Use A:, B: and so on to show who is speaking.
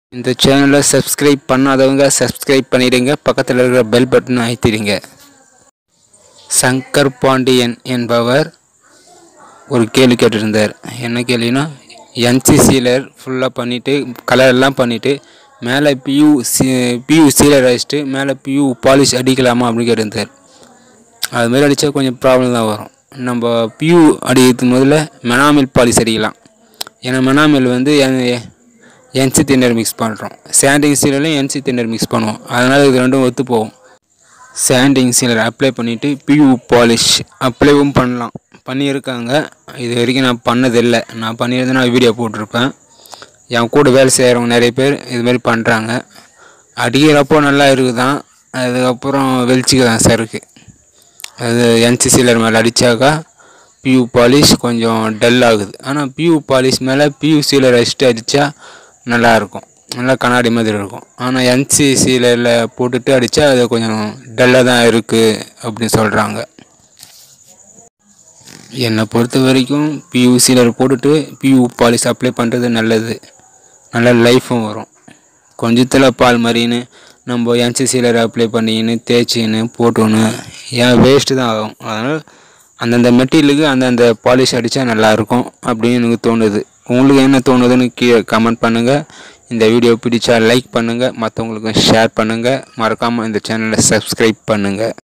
A: இந்த சேனலை சப்ஸ்கிரைப் பண்ணாதவங்க சப்ஸ்கிரைப் பண்ணிடுங்க பக்கத்தில் இருக்கிற பெல் பட்டனை அழுத்திடுங்க சங்கர் பாண்டியன் என்பவர் ஒரு கேள்வி கேட்டிருந்தார் என்ன கேள்வினா என்சிசியில் ஃபுல்லாக பண்ணிவிட்டு கலர் எல்லாம் பண்ணிவிட்டு மேலே பியூ சி பியூ சீலர் அடிச்சுட்டு மேலே பியூ பாலிஷ் அடிக்கலாமா அப்படின்னு கேட்டிருந்தார் அதுமாரி அடித்தா கொஞ்சம் ப்ராப்ளம் தான் வரும் நம்ம பியூ அடிக்கிறதுக்கு முதல்ல மெனாமில் பாலிஷ் அடிக்கலாம் ஏன்னா மெனாமில் வந்து என்சி தின்னர் மிக்ஸ் பண்ணுறோம் சாண்டிங் சீலர்லையும் என்சி தின்னர் மிக்ஸ் பண்ணுவோம் அதனால் இது ரெண்டும் ஒத்து போகும் சாண்டிங் சீலர் அப்ளை பண்ணிவிட்டு பியூ பாலிஷ் அப்ளைவும் பண்ணலாம் பண்ணியிருக்காங்க இது வரைக்கும் நான் பண்ணதில்லை நான் பண்ணியிருந்தா நான் வீடியோ போட்டிருப்பேன் என் கூட வேலை செய்கிறவங்க நிறைய பேர் இதுமாரி பண்ணுறாங்க அடிக்கிறப்போ நல்லா இருக்குதான் அதுக்கப்புறம் வெளிச்சிக்க தான் சருக்கு அது என்சி சீலர் மேலே அடித்தாக்கா பியூ பாலிஷ் கொஞ்சம் டல் ஆகுது ஆனால் பியூ பாலிஷ் மேலே பியூ சீலர் அடிச்சுட்டு அடித்தா நல்லாயிருக்கும் நல்லா கண்ணாடி மாதிரி இருக்கும் ஆனால் என்சி சீலரில் போட்டுட்டு அடித்தா அது கொஞ்சம் டல்லாக தான் இருக்குது அப்படின்னு சொல்கிறாங்க என்னை பொறுத்த வரைக்கும் பியூ சீலர் போட்டுட்டு பியூ பாலிஷ் அப்ளை பண்ணுறது நல்லது நல்ல லைஃப்பும் வரும் கொஞ்சத்தில் பால் மாதிரின்னு நம்ம என்சி சீலர் அப்ளை பண்ணிக்கின்னு தேய்ச்சின்னு போட்டுன்னு ஏன் வேஸ்ட்டு தான் ஆகும் அதனால் அந்தந்த மெட்டீரியலுக்கு அந்தந்த பாலிஷ் அடித்தா நல்லாயிருக்கும் அப்படின்னு எனக்கு தோணுது உங்களுக்கு என்ன தோணுதுன்னு கீழே கமெண்ட் பண்ணுங்கள் இந்த வீடியோ பிடிச்சா லைக் பண்ணுங்கள் மற்றவங்களுக்கு ஷேர் பண்ணுங்கள் மறக்காமல் இந்த சேனலை சப்ஸ்கிரைப் பண்ணுங்கள்